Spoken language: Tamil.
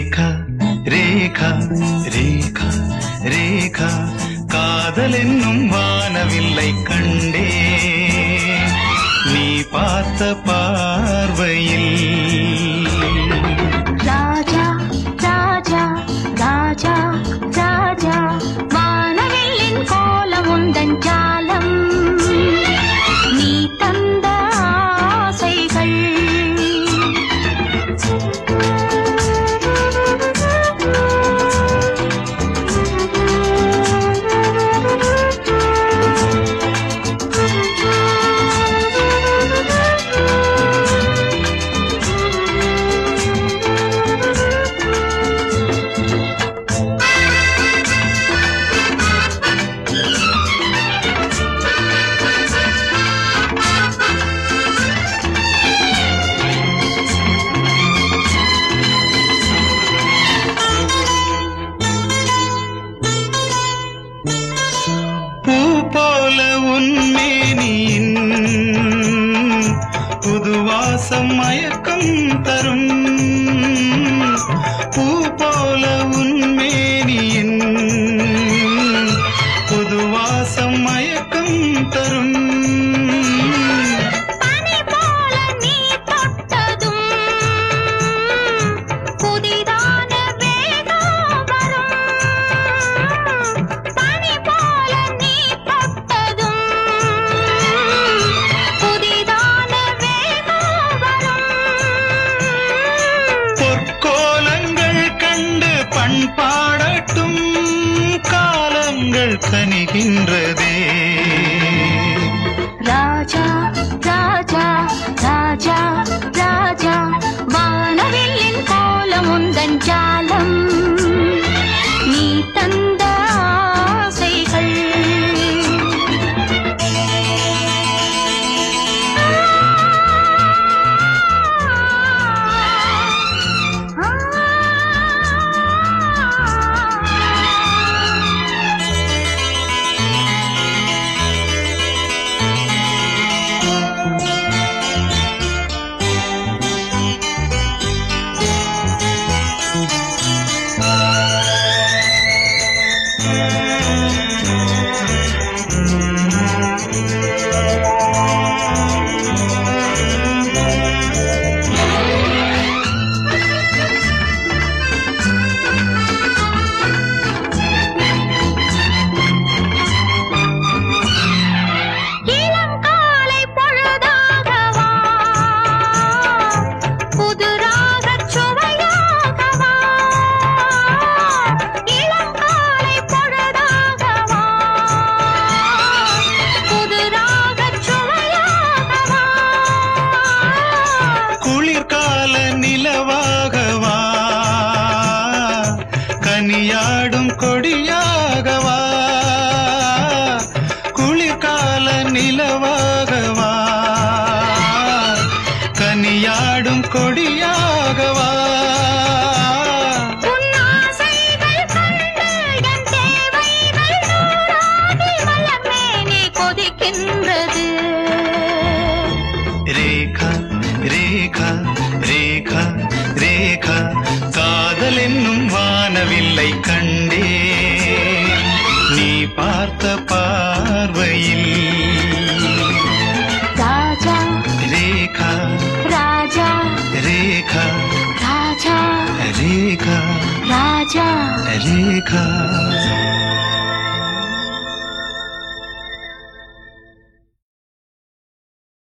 ரேகா ரேகா ரேகா ரேகா காதல் என்னும் வானவில்லை கண்டே நீ பார்த்த பார்வையில் ராஜா ராஜா ராஜா ராஜா வானவில்லின் கோலம் உந்தன் ஜாலம் நீ தந்த ஆசைகள் பூ போல உன்மேனியின் புதுவாசம் மயக்கம் தரும் பூ போல உன்மேனியின் புதுவாசம் மயக்கம் தரும் பனி போல நீ தொட்டதும் புதிதான வேகம் வரும் பனி போல நீ தொட்டதும் புதிதான வேகம் வரும் பொற்கோலங்கள் கண்டு பண்பாடட்டும் காலங்கள் கனிகின்றதே ராஜா ராஜா ராஜா ராஜா வானவில்லின் கோலம் உந்தன் ஜாலம் நீ தந்த ஆசைகள் இளம் காலை பொழுதாகவா புது ராகச் சுவையாகவா இளம் காலை பொழுதாகவா புது ராகச் சுவையாகவா குளிர்கால நிலவாகவா கனியாடும் கொடியாகவா குளிர்கால நிலவாகவா கனியாடும் கொடியாகவா உன் ஆசைகள் கண்டு என் தேவைகள் நூறாகி மலர்மேனி கொதிக்கின்றது ரேகா ரேகா ரேகா ரேகா காதல் என்னும் வானவில்லை கண்டே நீ பார்த்த பார்வையில் ராஜா ரேகா ராஜா ரேகா ராஜா ரேகா ராஜா ரேகா